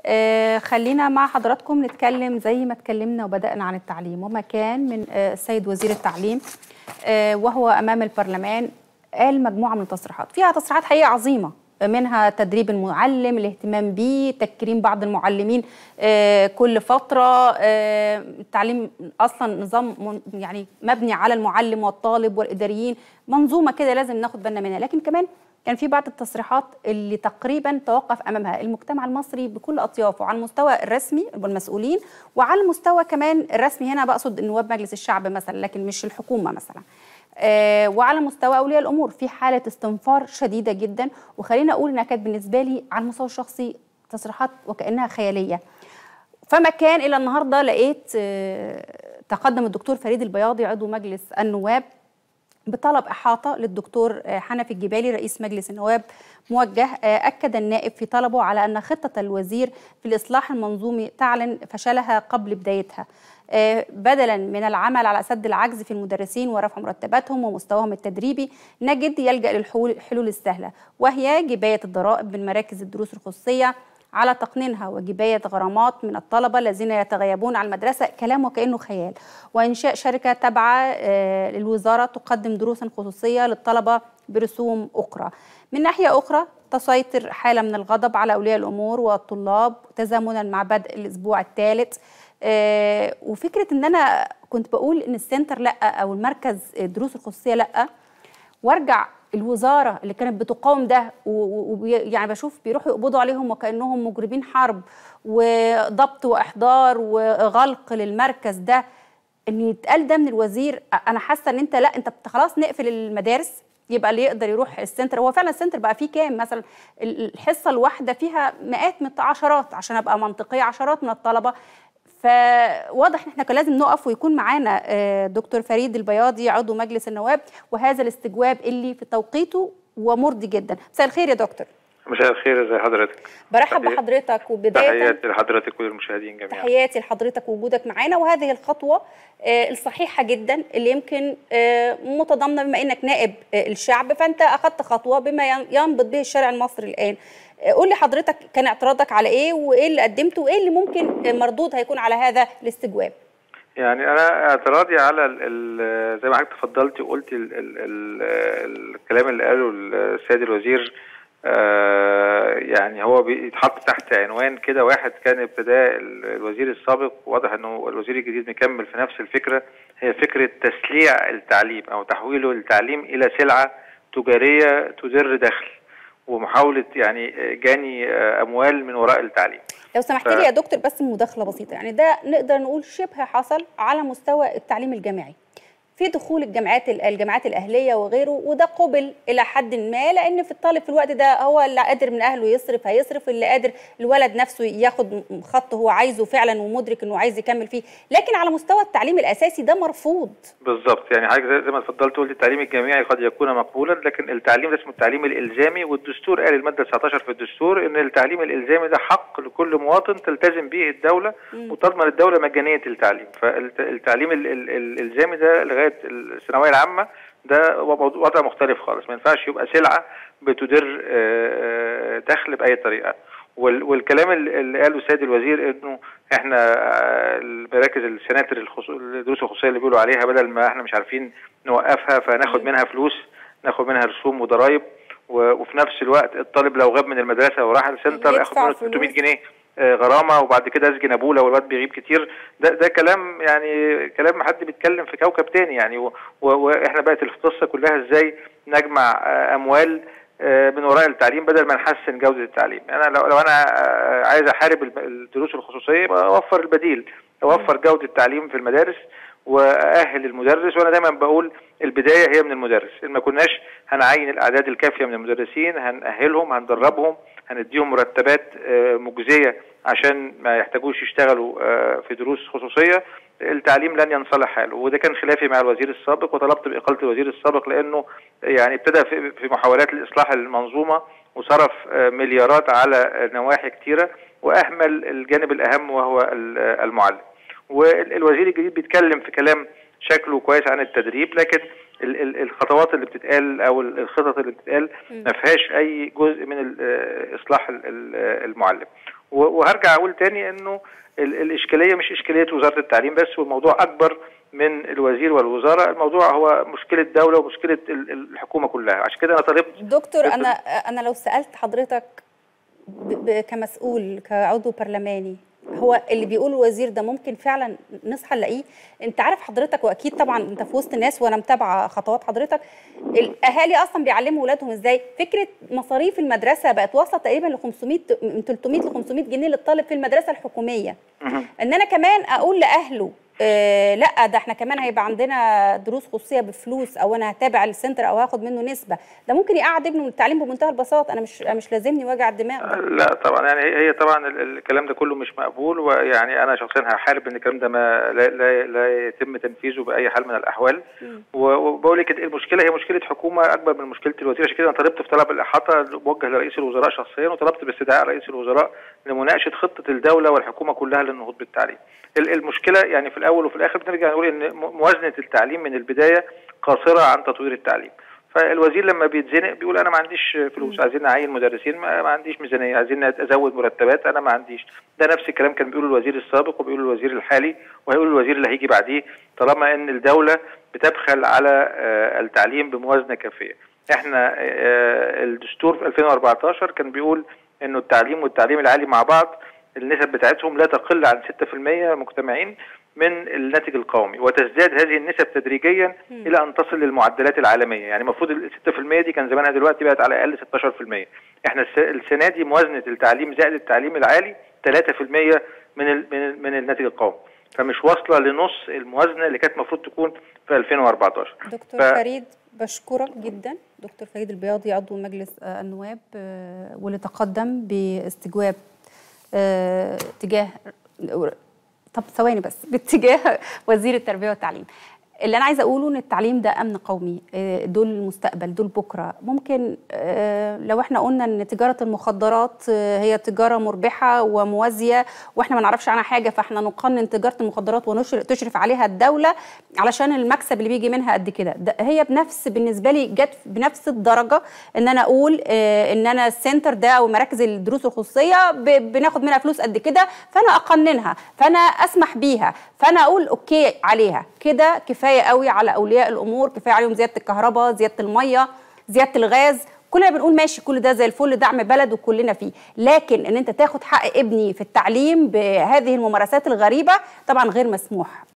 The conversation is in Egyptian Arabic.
آه خلينا مع حضراتكم نتكلم زي ما اتكلمنا وبدأنا عن التعليم وما كان من آه السيد وزير التعليم آه وهو أمام البرلمان قال مجموعة من التصريحات فيها تصريحات حقيقة عظيمة منها تدريب المعلم الاهتمام به تكريم بعض المعلمين آه كل فترة آه التعليم أصلا نظام يعني مبني على المعلم والطالب والإداريين منظومة كده لازم ناخد بالنا منها لكن كمان كان في بعض التصريحات اللي تقريبا توقف امامها المجتمع المصري بكل اطيافه على المستوى الرسمي والمسؤولين وعلى المستوى كمان الرسمي هنا بقصد نواب مجلس الشعب مثلا لكن مش الحكومه مثلا آه وعلى مستوى اولياء الامور في حاله استنفار شديده جدا وخلينا اقول انها كانت بالنسبه لي على المستوى الشخصي تصريحات وكانها خياليه فما كان الى النهارده لقيت آه تقدم الدكتور فريد البياضي عضو مجلس النواب بطلب إحاطة للدكتور حنفي الجبالي رئيس مجلس النواب موجه أكد النائب في طلبه على أن خطة الوزير في الإصلاح المنظومي تعلن فشلها قبل بدايتها بدلا من العمل على سد العجز في المدرسين ورفع مرتباتهم ومستواهم التدريبي نجد يلجأ للحلول السهلة وهي جباية الضرائب من مراكز الدروس الخصوصية على تقنينها وجباية غرامات من الطلبة الذين يتغيبون عن المدرسة كلام وكأنه خيال وإنشاء شركة تابعة للوزارة تقدم دروسا خصوصية للطلبة برسوم أخرى من ناحية أخرى تسيطر حالة من الغضب على أولياء الأمور والطلاب تزامنا مع بدء الأسبوع الثالث وفكرة أن أنا كنت بقول أن السنتر لأ أو المركز الدروس الخصوصية لأ وارجع الوزاره اللي كانت بتقاوم ده ويعني بشوف بيروحوا يقبضوا عليهم وكانهم مجرمين حرب وضبط واحضار وغلق للمركز ده ان يتقال ده من الوزير انا حاسه ان انت لا انت خلاص نقفل المدارس يبقى اللي يقدر يروح السنتر هو فعلا السنتر بقى فيه كام مثلا الحصه الواحده فيها مئات من عشرات عشان ابقى منطقيه عشرات من الطلبه فواضح ان احنا كان لازم نقف ويكون معانا دكتور فريد البياضي عضو مجلس النواب وهذا الاستجواب اللي في توقيته ومرضي جدا مساء الخير يا دكتور مساء الخير ازي حضرتك برحب بحضرتك وبدايه تحياتي لحضرتك وللمشاهدين جميعا تحياتي لحضرتك ووجودك معانا وهذه الخطوه آه الصحيحه جدا اللي يمكن آه متضامنه بما انك نائب آه الشعب فانت اخذت خطوه بما ينبض به الشارع المصري الان قول لي حضرتك كان اعتراضك على ايه وايه اللي قدمته وايه اللي ممكن مردود هيكون على هذا الاستجواب يعني انا اعتراضي على ال ال زي ما حضرتك تفضلتي وقلتي ال ال ال الكلام اللي قاله السيد الوزير آه يعني هو بيتحط تحت عنوان كده واحد كان ابتداء الوزير السابق واضح انه الوزير الجديد مكمل في نفس الفكره هي فكره تسليع التعليم او تحويله التعليم الى سلعه تجاريه تدر دخل ومحاوله يعني جاني اموال من وراء التعليم لو سمحت لي ف... يا دكتور بس مداخله بسيطه يعني ده نقدر نقول شبه حصل على مستوى التعليم الجامعي في دخول الجامعات الجامعات الاهليه وغيره وده قبل الى حد ما لان في الطالب في الوقت ده هو اللي قادر من اهله يصرف هيصرف اللي قادر الولد نفسه ياخد خط هو عايزه فعلا ومدرك انه عايز يكمل فيه لكن على مستوى التعليم الاساسي ده مرفوض بالظبط يعني حضرتك زي ما اتفضلت قلت التعليم الجامعي قد يكون مقبولا لكن التعليم ده اسمه التعليم الالزامي والدستور قال الماده 19 في الدستور ان التعليم الالزامي ده حق لكل مواطن تلتزم به الدوله وتضمن الدوله مجانيه التعليم فالتعليم الالزامي ده لغايه الثانويه العامه ده وضع مختلف خالص ما ينفعش يبقى سلعه بتدر دخل باي طريقه والكلام اللي قاله السيد الوزير انه احنا المراكز السناتر الدروس الخصوصيه اللي بيقولوا عليها بدل ما احنا مش عارفين نوقفها فناخد منها فلوس ناخد منها رسوم وضرايب وفي نفس الوقت الطالب لو غاب من المدرسه وراح السنتر اخد منه 300 جنيه غرامه وبعد كده اسجن ابوه لو الواد بيغيب كتير ده ده كلام يعني كلام حد بيتكلم في كوكب تاني يعني واحنا بقت القصه كلها ازاي نجمع اموال من وراء التعليم بدل ما نحسن جوده التعليم انا لو, لو انا عايز احارب الدروس الخصوصيه اوفر البديل اوفر جوده التعليم في المدارس واهل المدرس وانا دايما بقول البدايه هي من المدرس ان ما كناش هنعين الاعداد الكافيه من المدرسين هنأهلهم هندربهم هنديهم مرتبات مجزيه عشان ما يحتاجوش يشتغلوا في دروس خصوصيه التعليم لن ينصلح حاله وده كان خلافي مع الوزير السابق وطلبت باقاله الوزير السابق لانه يعني ابتدى في محاولات لاصلاح المنظومه وصرف مليارات على نواحي كتيره واهمل الجانب الاهم وهو المعلم والوزير الجديد بيتكلم في كلام شكله كويس عن التدريب لكن الخطوات اللي بتتقال او الخطط اللي بتتقال ما فيهاش اي جزء من اصلاح المعلم وهرجع اقول تاني انه الاشكاليه مش اشكاليه وزاره التعليم بس والموضوع اكبر من الوزير والوزاره الموضوع هو مشكله دوله ومشكله الحكومه كلها عشان كده انا طالبت دكتور انا انا لو سالت حضرتك كمسؤول كعضو برلماني هو اللي بيقول الوزير ده ممكن فعلا نصحى نلاقيه انت عارف حضرتك واكيد طبعا انت في وسط الناس وانا متابعه خطوات حضرتك الاهالي اصلا بيعلموا اولادهم ازاي فكره مصاريف المدرسه بقت واصله تقريبا ل 500 من 300 ل 500 جنيه للطالب في المدرسه الحكوميه ان انا كمان اقول لاهله آه لا ده احنا كمان هيبقى عندنا دروس خصوصيه بفلوس او انا هتابع السنتر او هاخد منه نسبه ده ممكن يقعد ابنه التعليم بمنتهى البساطه انا مش مش لازمني وجع الدماغ لا طبعا يعني هي طبعا الكلام ده كله مش مقبول ويعني انا شخصيا هحارب ان الكلام ده ما لا, لا, لا يتم تنفيذه باي حال من الاحوال وبقول لك المشكله هي مشكله حكومه اكبر من مشكله الوزير عشان كده انا طلبت في طلب الاحاطه موجه لرئيس الوزراء شخصيا وطلبت باستدعاء رئيس الوزراء لمناقشه خطه الدوله والحكومه كلها للنهوض بالتعليم المشكله يعني في الاول وفي الاخر بنرجع نقول ان موازنه التعليم من البدايه قاصره عن تطوير التعليم فالوزير لما بيتزنق بيقول انا ما عنديش فلوس عايزين نعين مدرسين ما, ما عنديش ميزانيه عايزين ازود مرتبات انا ما عنديش ده نفس الكلام كان بيقوله الوزير السابق وبيقول الوزير الحالي وهيقول الوزير اللي هيجي بعديه طالما ان الدوله بتبخل على التعليم بموازنه كافيه احنا الدستور في 2014 كان بيقول انه التعليم والتعليم العالي مع بعض النسب بتاعتهم لا تقل عن 6% مجتمعين من الناتج القومي وتزداد هذه النسب تدريجيا م. الى ان تصل للمعدلات العالميه يعني المفروض ال 6% دي كان زمانها دلوقتي بقت على الاقل 16% احنا السنه دي موازنه التعليم زائد التعليم العالي 3% من ال من, من الناتج القومي فمش واصله لنص الموازنه اللي كانت المفروض تكون في 2014 دكتور ف... فريد بشكرك جدا دكتور فريد البياضي عضو مجلس النواب واللي تقدم باستجواب اه تجاه طب ثواني بس باتجاه وزير التربيه والتعليم اللي انا عايزه اقوله ان التعليم ده امن قومي دول المستقبل دول بكره ممكن لو احنا قلنا ان تجاره المخدرات هي تجاره مربحه وموازيه واحنا ما نعرفش عنها حاجه فاحنا نقنن تجاره المخدرات وتشرف عليها الدوله علشان المكسب اللي بيجي منها قد كده هي بنفس بالنسبه لي جت بنفس الدرجه ان انا اقول ان انا السنتر ده او مراكز الدروس الخصوصيه بناخد منها فلوس قد كده فانا اقننها فانا اسمح بيها فانا اقول اوكي عليها كده كفايه قوي على اولياء الامور كفايه عليهم زياده الكهرباء زياده الميه زياده الغاز كلنا بنقول ماشي كل ده زي الفل دعم بلد وكلنا فيه لكن ان انت تاخد حق ابني في التعليم بهذه الممارسات الغريبه طبعا غير مسموح